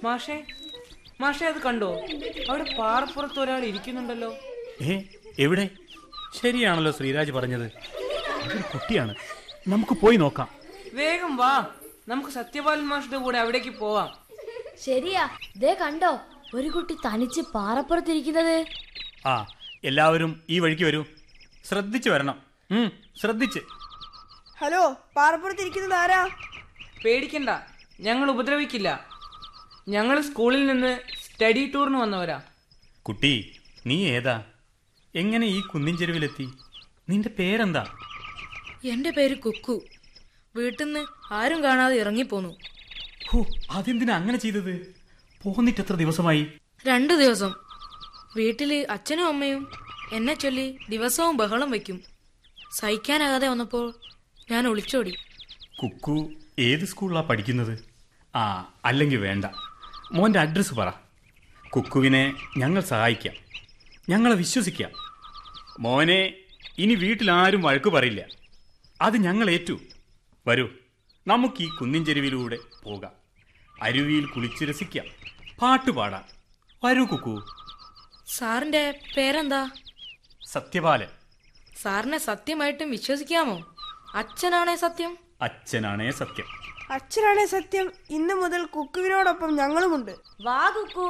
മാഷേ മാഷേ അത് കണ്ടോ അവിടെ പാറപ്പുറത്ത് ഒരാൾ ഇരിക്കുന്നുണ്ടല്ലോ ഏ എവിടെ ശരിയാണല്ലോ ശ്രീരാജ് പറഞ്ഞത് അതൊരു കുട്ടിയാണ് നമുക്ക് പോയി നോക്കാം വേഗം വാ നമുക്ക് സത്യപാലൻ മാഷിന്റെ കൂടെ അവിടേക്ക് പോവാം ശരിയാ ദേ കണ്ടോ ഒരു കുട്ടി തനിച്ച് പാറപ്പുറത്തിരിക്കുന്നത് ആ എല്ലാവരും ഈ വഴിക്ക് വരൂ ശ്രദ്ധിച്ച് വരണം ഉം, ശ്രദ്ധിച്ച് ഹലോ പാറപ്പുറത്തിരിക്കുന്നത് ആരാ പേടിക്കണ്ട ഞങ്ങൾ ഉപദ്രവിക്കില്ല ഞങ്ങൾ സ്കൂളിൽ നിന്ന് സ്റ്റഡി ടൂറിന് വന്നവരാ കുട്ടി നീ ഏതാ എങ്ങനെ ഈ കുന്നിൻ ചെരുവിലെത്തി നിന്റെ പേരെന്താ എന്റെ പേര് കുക്കു വീട്ടിന്ന് ആരും കാണാതെ ഇറങ്ങിപ്പോന്നു ഹോ അതെന്തിനാ അങ്ങനെ ചെയ്തത് പോന്നിട്ട് എത്ര ദിവസമായി രണ്ടു ദിവസം വീട്ടില് അച്ഛനും അമ്മയും എന്നെ ചൊല്ലി ദിവസവും ബഹളം വയ്ക്കും സഹിക്കാനാകാതെ വന്നപ്പോൾ ഞാൻ ഒളിച്ചോടി കുക്കു ഏത് സ്കൂളിലാ പഠിക്കുന്നത് ആ അല്ലെങ്കിൽ വേണ്ട മോന്റെ അഡ്രസ്സ് പറ കുക്കുവിനെ ഞങ്ങൾ സഹായിക്കാം ഞങ്ങളെ വിശ്വസിക്കാം മോനെ ഇനി വീട്ടിലാരും വഴക്ക് പറയില്ല അത് ഞങ്ങൾ ഏറ്റു വരൂ നമുക്ക് ഈ കുന്നിൻ ചെരുവിലൂടെ പോകാം അരുവിയിൽ കുളിച്ച് രസിക്കാം പാട്ട് പാടാം വരൂ കുക്കു സാറിന്റെ പേരെന്താ സത്യപാലൻ സാറിനെ സത്യമായിട്ടും വിശ്വസിക്കാമോ അച്ഛനാണേ സത്യം അച്ഛനാണേ സത്യം അച്ഛനാണേ സത്യം ഇന്നു മുതൽ കുക്കുവിനോടൊപ്പം ഞങ്ങളുമുണ്ട് വാ കുക്കു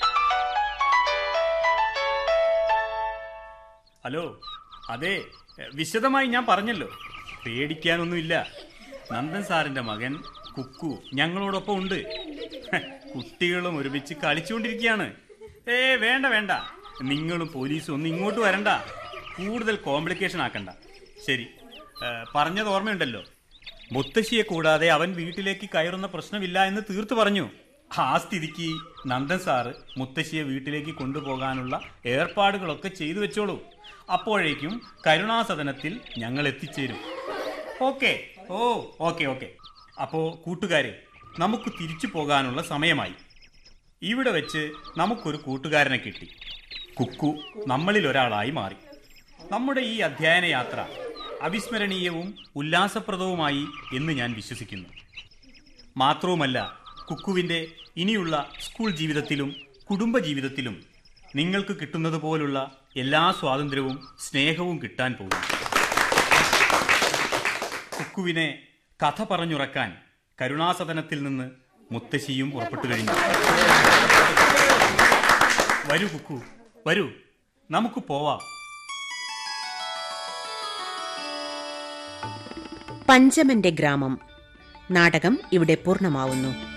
ഹലോ അതെ വിശദമായി ഞാൻ പറഞ്ഞല്ലോ പേടിക്കാനൊന്നുമില്ല നന്ദൻ സാറിന്റെ മകൻ കുക്കു ഞങ്ങളോടൊപ്പം ഉണ്ട് ഹ, കുട്ടികളും ഒരുമിച്ച് കളിച്ചുകൊണ്ടിരിക്കുകയാണ് ഏ വേണ്ട വേണ്ട നിങ്ങളും പോലീസും ഒന്നും ഇങ്ങോട്ട് വരണ്ട കൂടുതൽ കോംപ്ലിക്കേഷൻ ആക്കണ്ട ശരി ഏ, പറഞ്ഞത് ഓർമ്മയുണ്ടല്ലോ മുത്തശ്ശിയെ കൂടാതെ അവൻ വീട്ടിലേക്ക് കയറുന്ന പ്രശ്നമില്ല എന്ന് തീർത്തു പറഞ്ഞു ആ സ്ഥിതിക്ക് നന്ദൻ സാറ് മുത്തശ്ശിയെ വീട്ടിലേക്ക് കൊണ്ടുപോകാനുള്ള ഏർപ്പാടുകളൊക്കെ ചെയ്തു വെച്ചോളൂ അപ്പോഴേക്കും കരുണാസദനത്തിൽ ഞങ്ങൾ എത്തിച്ചേരും ഓക്കെ ഓ ഓക്കെ ഓക്കെ അപ്പോ കൂട്ടുകാരെ നമുക്ക് തിരിച്ചു പോകാനുള്ള സമയമായി ഇവിടെ വെച്ച് നമുക്കൊരു കൂട്ടുകാരനെ കിട്ടി കുക്കു നമ്മളിൽ ഒരാളായി മാറി നമ്മുടെ ഈ അധ്യയന യാത്ര അവിസ്മരണീയവും ഉല്ലാസപ്രദവുമായി എന്ന് ഞാൻ വിശ്വസിക്കുന്നു മാത്രവുമല്ല കുക്കുവിൻ്റെ ഇനിയുള്ള സ്കൂൾ ജീവിതത്തിലും കുടുംബ ജീവിതത്തിലും നിങ്ങൾക്ക് കിട്ടുന്നത് പോലുള്ള എല്ലാ സ്വാതന്ത്ര്യവും സ്നേഹവും കിട്ടാൻ പോകുന്നു കുക്കുവിനെ കഥ പറഞ്ഞുറക്കാൻ കരുണാസദനത്തിൽ നിന്ന് മുത്തശ്ശിയും പുറപ്പെട്ടു കഴിഞ്ഞു വരൂ കുക്കു വരൂ നമുക്ക് പോവാം പഞ്ചമന്റെ ഗ്രാമം നാടകം ഇവിടെ പൂർണ്ണമാവുന്നു